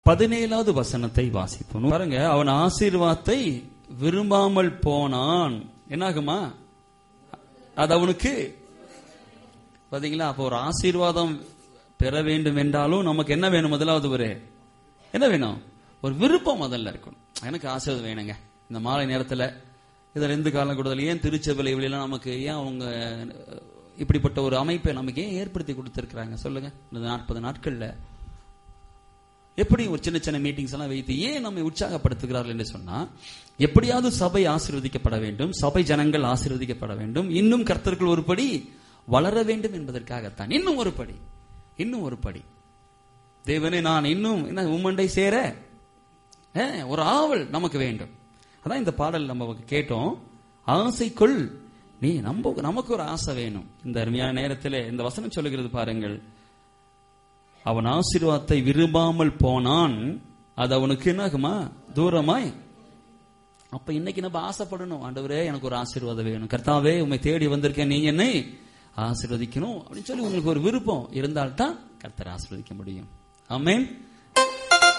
பதினேழாவது வசனத்தை வாசிப்போம் பாருங்க அவன் ஆசீர்வாதத்தை விரும்பாமல் போனான் என்னாகுமா அது அவனுக்கு பாத்தீங்களா அப்போ ஒரு ஆசீர்வாதம் பெற வேண்டும் என்றாலும் நமக்கு என்ன வேணும் முதலாவது ஒரு என்ன வேணும் ஒரு விருப்பம் முதல்ல இருக்கணும் எனக்கு ஆசீர்வாதம் வேணுங்க இந்த மாலை நேரத்துல இதுல இருந்து காலம் கூடுதல் ஏன் திருச்சபை இவ்வளவு நமக்கு ஏன் அவங்க இப்படிப்பட்ட ஒரு அமைப்பை நமக்கு ஏன் ஏற்படுத்தி கொடுத்திருக்கிறாங்க சொல்லுங்க இந்த நாற்பது நாட்கள்ல எப்படி ஒரு சின்ன சின்ன மீட்டிங்ஸ் எல்லாம் வைத்து ஏன் நம்மை உற்சாகப்படுத்துகிறார்கள் என்று சொன்னா எப்படியாவது சபை ஆசீர்வதிக்கப்பட வேண்டும் சபை ஜனங்கள் ஆசீர்வதிக்கப்பட வேண்டும் இன்னும் கர்த்தர்கள் ஒரு படி வளர வேண்டும் என்பதற்காகத்தான் இன்னும் ஒரு படி இன்னும் ஒரு படி தேவனே நான் இன்னும் என்ன உம்மண்டை சேர அஹ், ஒரு ஆவல் நமக்கு வேண்டும் அதான் இந்த பாடல் நம்ம கேட்டோம் ஆசைக்குள் நீ நம்ம நமக்கு ஒரு ஆசை வேணும் இந்த அருமையான நேரத்தில் இந்த வசனம் சொல்லுகிறது பாருங்கள் அவன் ஆசீர்வாதத்தை விரும்பாமல் போனான் அது அவனுக்கு என்னாகுமா தூரமாய் அப்ப இன்னைக்கு நம்ம ஆசைப்படணும் ஆண்டவரே எனக்கு ஒரு ஆசீர்வாதம் வேணும் கர்த்தாவே உண்மை தேடி வந்திருக்கேன் நீங்க என்னை ஆசீர்வதிக்கணும் அப்படின்னு சொல்லி உங்களுக்கு ஒரு விருப்பம் இருந்தால்தான் கர்த்தர் ஆசீர்வதிக்க முடியும் ஆமென்